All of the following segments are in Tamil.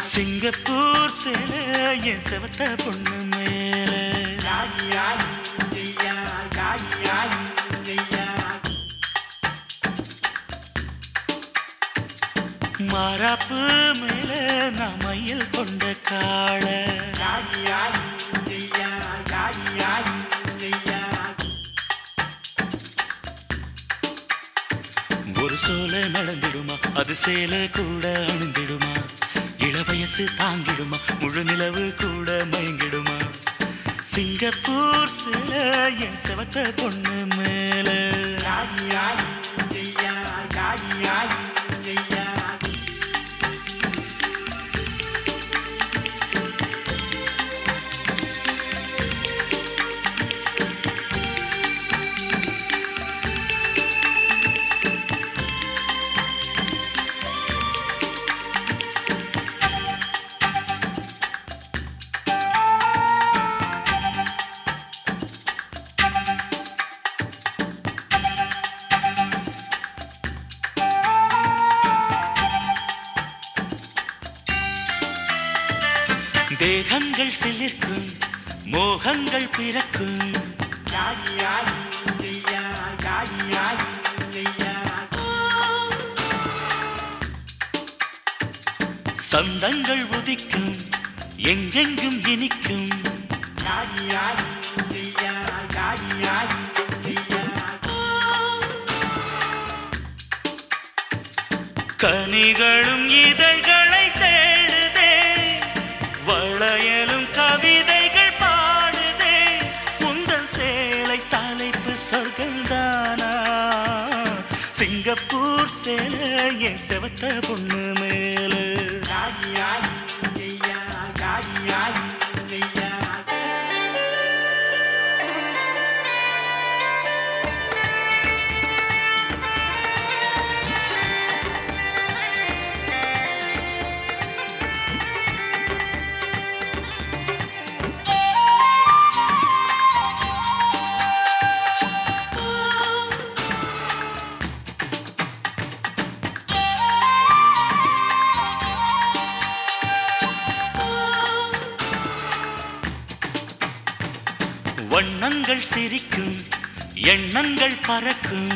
சிங்கப்பூர் சேல என் செவத்த பொண்ணு மேல மாறாப்பு மேல நான் மையல் கொண்ட காள ஒரு சோல நடந்திடுமா அது சேல கூட அணிந்திடுமா இளவயசு தாங்கிடுமா முழு நிலவு கூட மயங்கிடுமா சிங்கப்பூர் சேல என் செவத்த பொண்ணு மேல தேகங்கள் சிலிர்க்கும் மோகங்கள் பிறக்கும் சந்தங்கள் உதிக்கும் எங்கெங்கும் இனிக்கும் கனிகளும் இதழ்களை தேடுதே வளையலும் கவிதைகள் பாடுதே உங்கள் சேலை தலைப்பு சொர்க்கம்தானா சிங்கப்பூர் சேலை என் செவத்த பொண்ணு மேல வண்ணங்கள் சிரிக்கும் எண்ணங்கள் பறக்கும்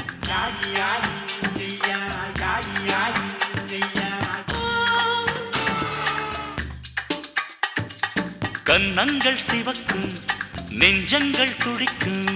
கன்னங்கள் சிவக்கும் நெஞ்சங்கள் துடிக்கும்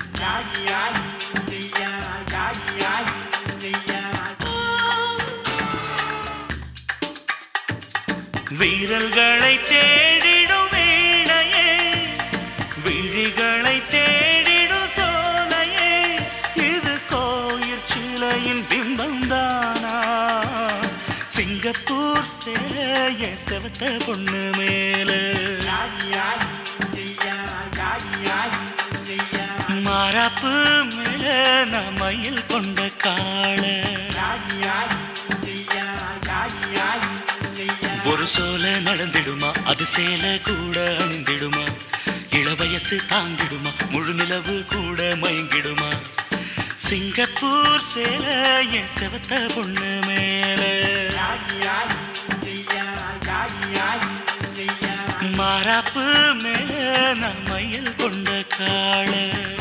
வீரல்களை தேடிடும் வீணையே விழிகளை தேடிடும் சோலையே இது கோயில் சிலையின் பிம்பம் தானா சிங்கப்பூர் சேய செவத்த பொண்ணு மேல மாறாப்பு மேல நான் மயில் கொண்ட காள ஒரு சோல நடந்திடுமா அது சேல கூட அணிந்திடுமா இளவயசு தாங்கிடுமா முழு நிலவு கூட மயங்கிடுமா சிங்கப்பூர் சேல என் செவத்த பொண்ணு மேல மாறாப்பு மேல நான் மயில் கொண்ட காள